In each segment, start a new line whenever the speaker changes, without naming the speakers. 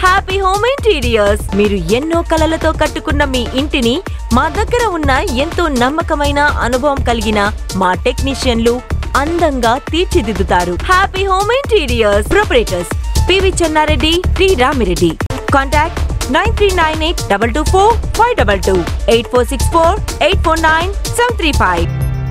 Happy home interiors మీరు ఎన్నో కలలతో కట్టుకున్న మీ ఇంటిని మా దగ్గర ఉన్న ఎంతో నమ్మకమైన అనుభవం కలిగిన మా టెక్నీషియన్లు అందంగా తీర్చిదిద్దుతారు happy home interiors proprietors P V Chennareddy T Ramireddy contact nine three nine eight double two four five double two eight four six four eight four nine seven three five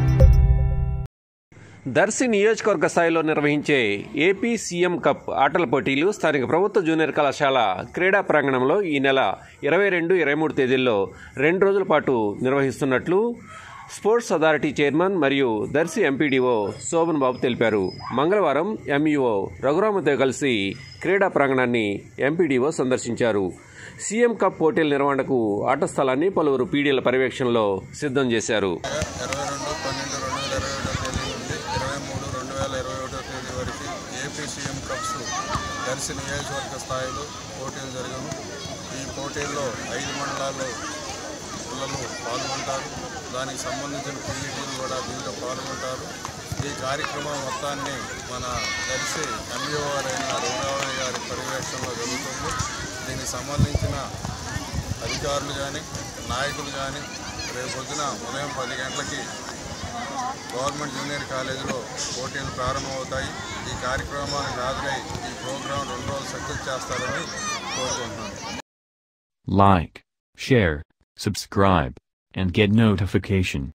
Darsi నియోజకవర్గ స్థాయిలో నిర్వహించే ఏపీ సీఎం కప్ ఆటల పోటీలు స్థానిక ప్రభుత్వ జూనియర్ కళాశాల క్రీడా ప్రాంగణంలో ఈ నెల ఇరవై రెండు ఇరవై మూడు తేదీల్లో రెండు రోజుల పాటు నిర్వహిస్తున్నట్లు స్పోర్ట్స్ అథారిటీ చైర్మన్ మరియు దర్శి ఎంపీడీఓ శోభన్ బాబు తెలిపారు మంగళవారం ఎంఈఓ రఘురామతో కలిసి క్రీడా ప్రాంగణాన్ని ఎంపీడీఓ సందర్శించారు సీఎం కప్ పోటీల నిర్వహణకు ఆట స్థలాన్ని పలువురు పీడీల పర్యవేక్షణలో సిద్ధం చేశారు
ఇరవై రెండు పన్నెండు రెండు వేల ఇరవై ఒకటో తేదీ నుండి ఇరవై మూడు రెండు వేల ఇరవై ఒకటో తేదీ వరకు ఏపీ సీఎం కప్స్ దర్శి నియోజకవర్గ స్థాయిలో పోటీలు జరగను ఈ పోటీల్లో ఐదు మండలాల్లో పిల్లలు పాల్గొంటారు దానికి సంబంధించిన పీఈటీలు కూడా దీంట్లో పాల్గొంటారు ఈ కార్యక్రమం మొత్తాన్ని మన దర్శి ఎంఈఓఆర్ అయిన రఘురామయ్య గారి పర్యవేక్షణలో జరుగుతుంది దీనికి సంబంధించిన అధికారులు కానీ నాయకులు కానీ రేపు పొద్దున ఉదయం పది గంటలకి గవర్నమెంట్ జూనియర్ కాలేజీలో పోటీలు ప్రారంభమవుతాయి ఈ కార్యక్రమానికి హాజరై ఈ ప్రోగ్రాం రెండు రోజులు సక్సెస్ చేస్తారని కోరుకుంటున్నాను
Like, share, subscribe, and get notification.